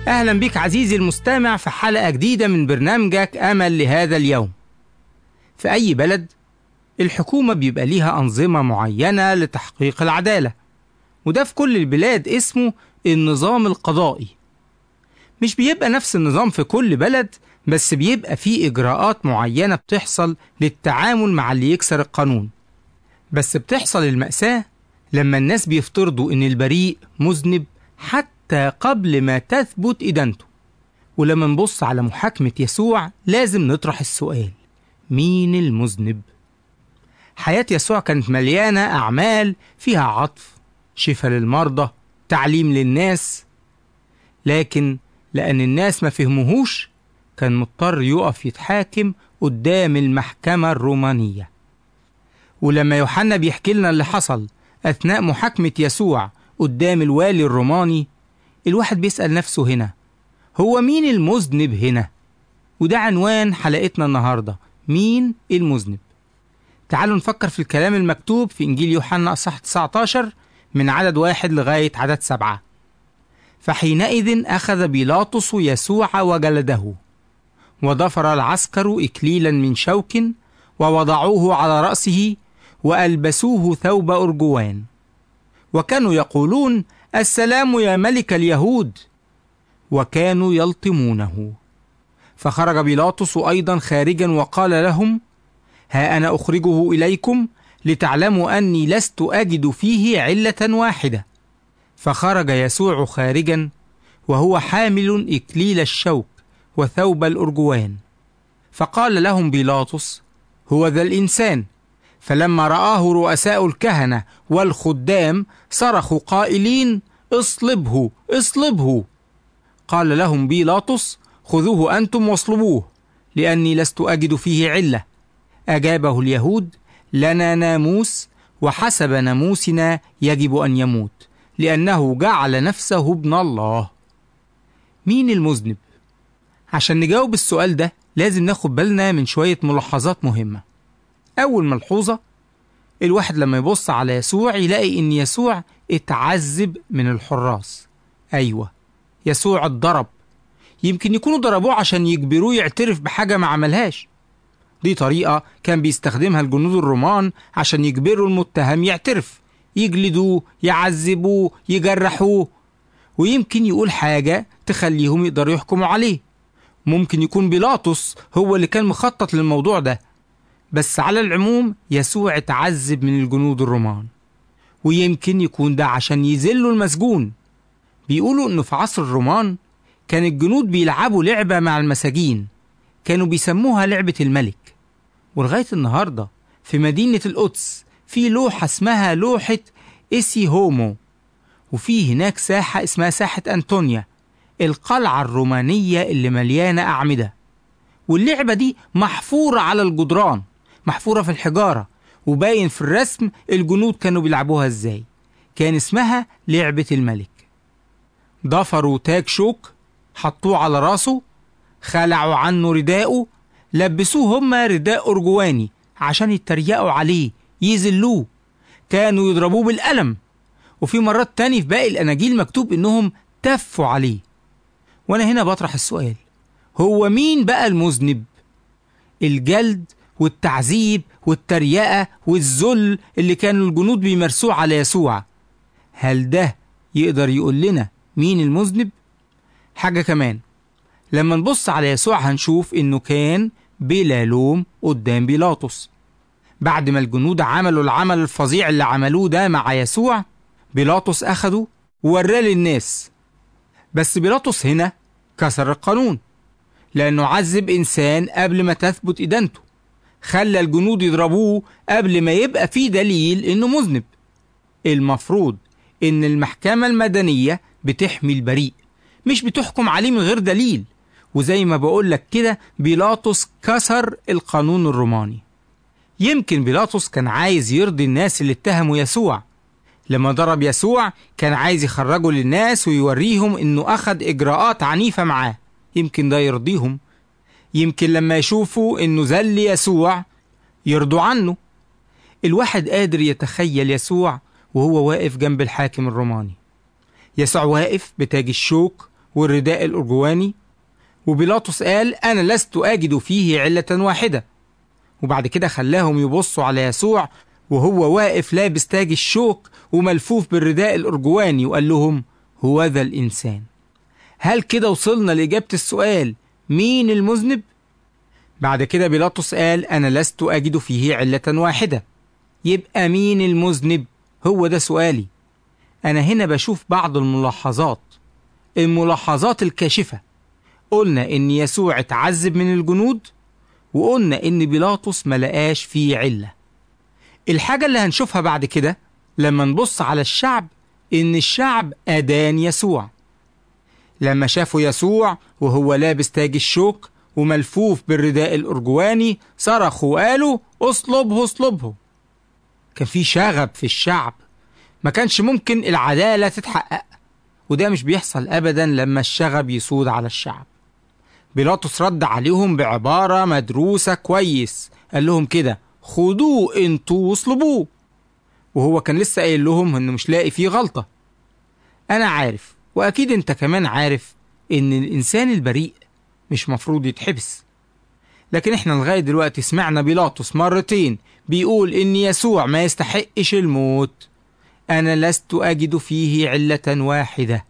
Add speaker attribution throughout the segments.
Speaker 1: أهلا بك عزيزي المستمع في حلقة جديدة من برنامجك أمل لهذا اليوم. في أي بلد الحكومة بيبقى ليها أنظمة معينة لتحقيق العدالة وده في كل البلاد اسمه النظام القضائي. مش بيبقى نفس النظام في كل بلد بس بيبقى فيه إجراءات معينة بتحصل للتعامل مع اللي يكسر القانون. بس بتحصل المأساة لما الناس بيفترضوا إن البريء مذنب حتى قبل ما تثبت إدانته ولما نبص على محاكمة يسوع لازم نطرح السؤال مين المذنب؟ حياة يسوع كانت مليانة أعمال فيها عطف شفاء للمرضى تعليم للناس لكن لأن الناس ما فهموهوش كان مضطر يقف يتحاكم قدام المحكمة الرومانية ولما يوحنا بيحكي لنا اللي حصل أثناء محاكمة يسوع قدام الوالي الروماني الواحد بيسأل نفسه هنا هو مين المذنب هنا؟ وده عنوان حلقتنا النهاردة مين المذنب؟ تعالوا نفكر في الكلام المكتوب في إنجيل يوحنا أصح 19 من عدد واحد لغاية عدد سبعة فحينئذ أخذ بيلاطس يسوع وجلده وضفر العسكر إكليلا من شوك ووضعوه على رأسه وألبسوه ثوب أرجوان وكانوا يقولون السلام يا ملك اليهود وكانوا يلطمونه فخرج بيلاطس ايضا خارجا وقال لهم ها انا اخرجه اليكم لتعلموا اني لست اجد فيه عله واحده فخرج يسوع خارجا وهو حامل اكليل الشوك وثوب الارجوان فقال لهم بيلاطس هو ذا الانسان فلما رآه رؤساء الكهنة والخدام صرخوا قائلين اصلبه اصلبه قال لهم بيلاطس خذوه أنتم واصلبوه لأني لست أجد فيه علة أجابه اليهود لنا ناموس وحسب ناموسنا يجب أن يموت لأنه جعل نفسه ابن الله مين المذنب؟ عشان نجاوب السؤال ده لازم ناخد بالنا من شوية ملاحظات مهمة أول ملحوظة الواحد لما يبص على يسوع يلاقي إن يسوع اتعذب من الحراس أيوة يسوع اتضرب يمكن يكونوا ضربوه عشان يجبروه يعترف بحاجة ما عملهاش دي طريقة كان بيستخدمها الجنود الرومان عشان يجبروا المتهم يعترف يجلدوه يعذبوه يجرحوه ويمكن يقول حاجة تخليهم يقدروا يحكموا عليه ممكن يكون بيلاطس هو اللي كان مخطط للموضوع ده بس على العموم يسوع اتعذب من الجنود الرومان ويمكن يكون ده عشان يذلوا المسجون بيقولوا انه في عصر الرومان كان الجنود بيلعبوا لعبة مع المساجين كانوا بيسموها لعبة الملك ولغاية النهاردة في مدينة القدس في لوحة اسمها لوحة إيسي هومو وفي هناك ساحة اسمها ساحة أنطونيا القلعة الرومانية اللي مليانة أعمدة واللعبة دي محفورة على الجدران محفورة في الحجارة وباين في الرسم الجنود كانوا بيلعبوها ازاي كان اسمها لعبة الملك ضفروا تاج شوك حطوه على راسه خلعوا عنه رداءه لبسوه هما رداء أرجواني عشان يتريقوا عليه يذلوه كانوا يضربوه بالقلم وفي مرات تاني في باقي الأناجيل مكتوب إنهم تفوا عليه وأنا هنا بطرح السؤال هو مين بقى المذنب؟ الجلد والتعذيب والتريقة والذل اللي كانوا الجنود بيمارسوه على يسوع هل ده يقدر يقول لنا مين المذنب؟ حاجة كمان لما نبص على يسوع هنشوف انه كان بلا لوم قدام بيلاطس بعد ما الجنود عملوا العمل الفظيع اللي عملوه ده مع يسوع بيلاطس أخده ووراه للناس بس بيلاطس هنا كسر القانون لأنه عذب إنسان قبل ما تثبت إدانته خلى الجنود يضربوه قبل ما يبقى في دليل إنه مذنب المفروض إن المحكمة المدنية بتحمي البريء مش بتحكم عليه من غير دليل وزي ما بقول لك كده بيلاطس كسر القانون الروماني يمكن بيلاطس كان عايز يرضي الناس اللي اتهموا يسوع لما ضرب يسوع كان عايز يخرجه للناس ويوريهم انه اخد اجراءات عنيفة معاه يمكن ده يرضيهم يمكن لما يشوفوا انه ذل يسوع يرضوا عنه الواحد قادر يتخيل يسوع وهو واقف جنب الحاكم الروماني يسوع واقف بتاج الشوك والرداء الأرجواني وبيلاطس قال أنا لست أجد فيه علة واحدة وبعد كده خلاهم يبصوا على يسوع وهو واقف لابس تاج الشوك وملفوف بالرداء الأرجواني وقال لهم هو ذا الإنسان هل كده وصلنا لإجابة السؤال مين المذنب؟ بعد كده بيلاطس قال أنا لست أجد فيه علة واحدة يبقى مين المذنب؟ هو ده سؤالي أنا هنا بشوف بعض الملاحظات الملاحظات الكاشفة قلنا إن يسوع اتعذب من الجنود وقلنا إن بيلاطس ملقاش فيه علة الحاجة اللي هنشوفها بعد كده لما نبص على الشعب إن الشعب أدان يسوع لما شافوا يسوع وهو لابس تاج الشوك وملفوف بالرداء الأرجواني صرخوا وقالوا اصلبه اصلبه كان في شغب في الشعب ما كانش ممكن العدالة تتحقق وده مش بيحصل أبدا لما الشغب يسود على الشعب بيلاطس رد عليهم بعبارة مدروسة كويس قال لهم كده خدوه انتوا واصلبوه وهو كان لسه قايل لهم انه مش لاقي فيه غلطة انا عارف واكيد انت كمان عارف ان الانسان البريء مش مفروض يتحبس لكن احنا لغاية دلوقتي سمعنا بيلاطس مرتين بيقول ان يسوع ما يستحقش الموت انا لست اجد فيه علة واحدة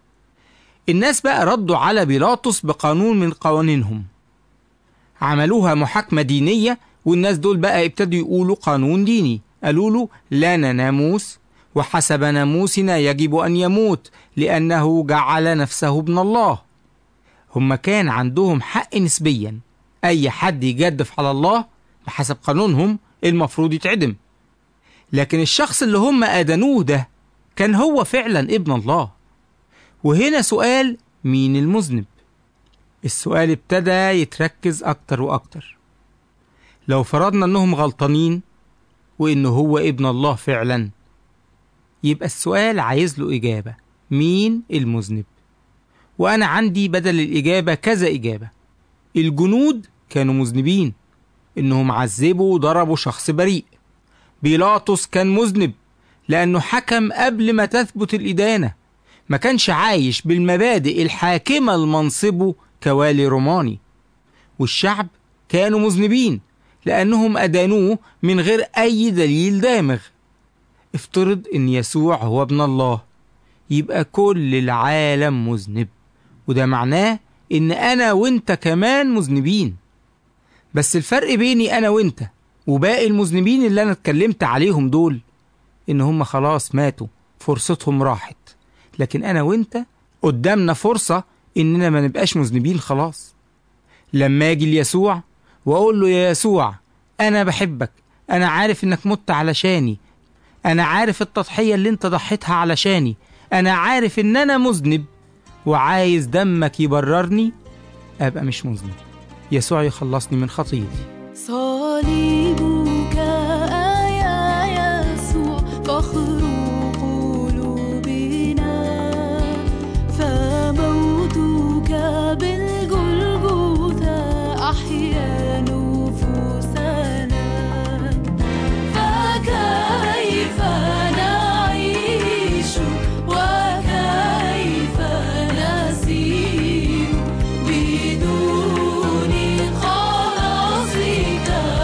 Speaker 1: الناس بقى ردوا على بيلاطس بقانون من قوانينهم عملوها محاكمة دينية والناس دول بقى ابتدوا يقولوا قانون ديني قالوا له لنا ناموس وحسب ناموسنا يجب أن يموت لأنه جعل نفسه ابن الله هم كان عندهم حق نسبيا أي حد يجدف على الله بحسب قانونهم المفروض يتعدم لكن الشخص اللي هم أدانوه ده كان هو فعلا ابن الله وهنا سؤال مين المذنب السؤال ابتدى يتركز أكتر وأكتر لو فرضنا أنهم غلطانين وإنه هو ابن الله فعلا يبقى السؤال عايز له إجابة مين المذنب وأنا عندي بدل الإجابة كذا إجابة الجنود كانوا مذنبين إنهم عذبوا وضربوا شخص بريء بيلاطس كان مذنب لأنه حكم قبل ما تثبت الإدانة ما كانش عايش بالمبادئ الحاكمة لمنصبه كوالي روماني والشعب كانوا مذنبين لأنهم أدانوه من غير أي دليل دامغ افترض إن يسوع هو ابن الله يبقى كل العالم مذنب وده معناه إن أنا وإنت كمان مذنبين بس الفرق بيني أنا وإنت وباقي المذنبين اللي أنا اتكلمت عليهم دول إن هم خلاص ماتوا فرصتهم راحت لكن أنا وإنت قدامنا فرصة إننا ما نبقاش مذنبين خلاص لما أجي ليسوع وأقول له يا يسوع أنا بحبك أنا عارف إنك مت علشاني أنا عارف التضحية اللي أنت ضحيتها علشاني أنا عارف إن أنا مذنب وعايز دمك يبررني أبقى مش مذنب يسوع يخلصني من خطيتي
Speaker 2: صليبك يا يسوع فخر قلوبنا فموتك بالجلجثة أحيا نفوسنا فكيف نعيش وكيف نسير بدون خلاصك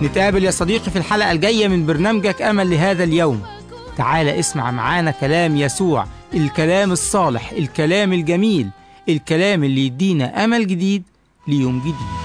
Speaker 1: نتقابل يا صديقي في الحلقة الجاية من برنامجك أمل لهذا اليوم تعال اسمع معانا كلام يسوع الكلام الصالح الكلام الجميل الكلام اللي يدينا أمل جديد ليوم جديد